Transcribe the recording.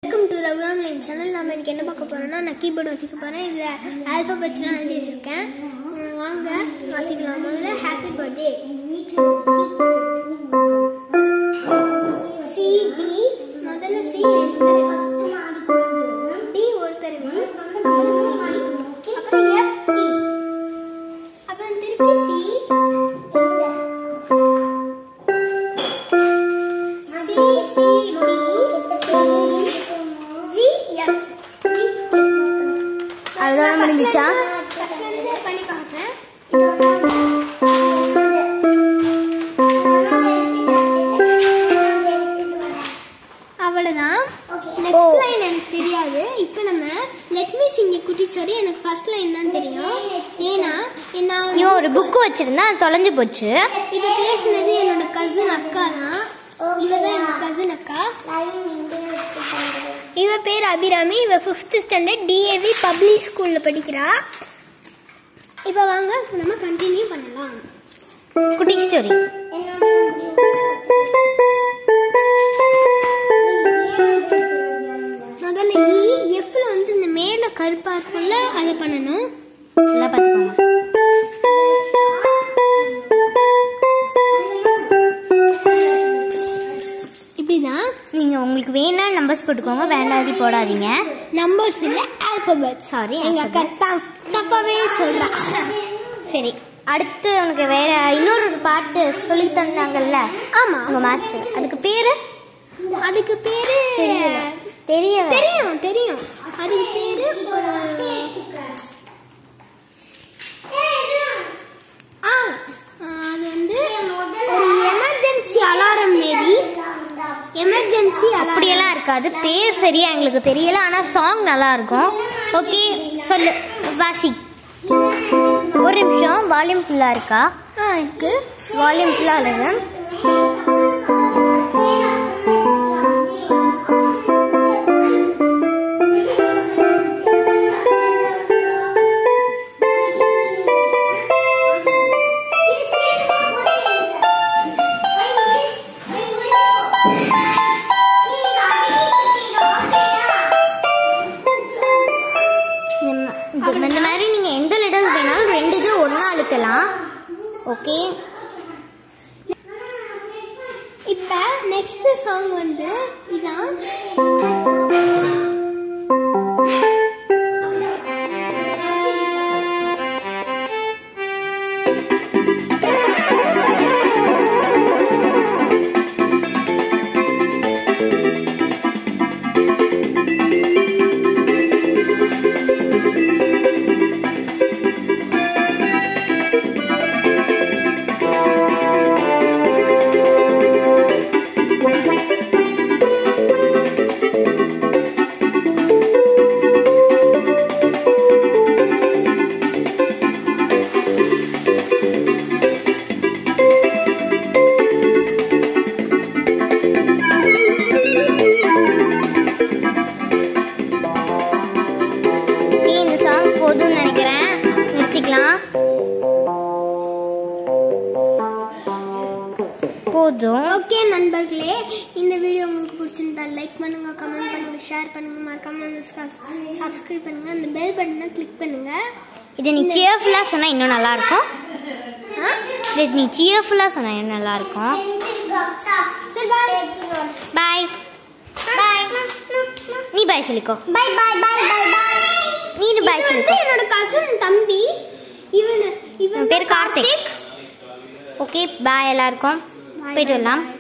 Welcome to Raghuram line channel நம்ம இன்னைக்கு என்ன பார்க்க போறோம்னா நான் கீபோர்டு வாசிக்க போறேன் இதுல ஆல்பபெட்ஸ்லாம் எழுதி வச்சிருக்கேன் உம், வாங்க வாசிக்கலாம் முதல்ல ஹாப்பி பர்த்டே சி டி முதல்ல சி ரெண்டு தடவை டி ஒரு தடவை அப்புறம் சி அப்புறம் எஃப் டி அப்புறம் திருப்பி C C C D G F அதோட முடிஞ்சிச்சா ஃபர்ஸ்ட் வந்து பண்ணி பார்க்குறேன் அவ்வளவுதான் நெக்ஸ்ட் லைன் எனக்கு தெரியாது இப்போ நம்ம லெட் மீ சிங் குட்டி ஸ்டோரி எனக்கு ஃபர்ஸ்ட் லைன் தான் தெரியும் ஏன்னா நான் ஒரு இவன் ஒரு புக்கு வச்சிருந்தா அது தொலைஞ்சு போச்சு இப்ப பேசுனது என்னோட கசின் அக்கா தான் இவ தான் என்னோட கசின் அக்கா இவ பேர் அபிராமி இவ ஃபிஃப்த் ஸ்டாண்டர்ட் டிஏவி பப்ளிக் ஸ்கூல்ல படிக்கிறா இப்ப வாங்க நம்ம கண்டினியூ பண்ணலாம் குட்டி ஸ்டோரி முதல்ல இ எஃப்ல வந்து இந்த மேல கருப்பா இருக்கும்ல அதை பண்ணணும் எல்லாம் பார்த்துக்கோங்க இப்படிதான் நீங்க உங்களுக்கு வேணா நம்பர்ஸ் போட்டுக்கோங்க வேண்டாதி போடாதீங்க நம்பர்ஸ் இல்ல ஆல்பபெட் Sorry, எங்க அக்கா த- தப்பாவே சொல்றா சரி அடுத்து உனக்கு வேற இன்னொரு ஒரு பாட்டு சொல்லி தந்தாங்கல்ல ஆமா உங்க மாஸ்டர் அதுக்கு பேரு அதுக்கு பேரு தெரியல தெரியல தெரியும் தெரியும் அதுக்கு பேரு ஒரு ஆ, அது வந்து ஒரு எமர்ஜென்சி அலாரம் மாரி எமர்ஜென்சி அலாரம் அப்படியெல்லாம் இருக்காது பேர் சரியா எங்களுக்கு தெரியல ஆனா சாங் நல்லா இருக்கும் ஓகே சொல்லு வாசி ஒரு நிமிஷம் வால்யூம் ஃபுல்லா இருக்கா ஆ இருக்கு வால்யூம் ஃபுல்லா இருக்கு இந்த ம- இந்த- இந்த மாதிரி நீங்க எந்த லெட்டர்ஸ் வேணாலும் ரெண்டு இது ஒண்ணா அழுத்தலாம் ஓகே இப்ப நெக்ஸ்ட் சாங் வந்து இதான் ஓகே இந்த சாங் போதும்னு நினைக்கிறேன் நிறுத்திக்கலாம் போதும் ஓகே நண்பர்களே இந்த வீடியோ உங்களுக்கு பிடிச்சிருந்தா லைக் பண்ணுங்க கமெண்ட் பண்ணுங்க ஷேர் பண்ணுங்க மறக்காம சப்ஸ்கிரைப் பண்ணுங்க அந்த பெல் பட்டனை கிளிக் பண்ணுங்க இது நீ சியர்ஃபுல்லா சொன்னா இன்னும் நல்லா இருக்கும் ஆ? இது நீ சியர்ஃபுல்லா சொன்னா இன்னும் நல்லா இருக்கும் சரி பாய் பாய் பாய் நீ பாய் சொல்லிக்கோ bye bye bye bye bye நீனு பாய் இது வந்து சொல்லிக்கோ என்னோட கசின் தம்பி இவனு இவன் இவன் பேர் கார்த்திக் ஓகே பாய் எல்லாருக்கும் போயிட்டு வரலாம்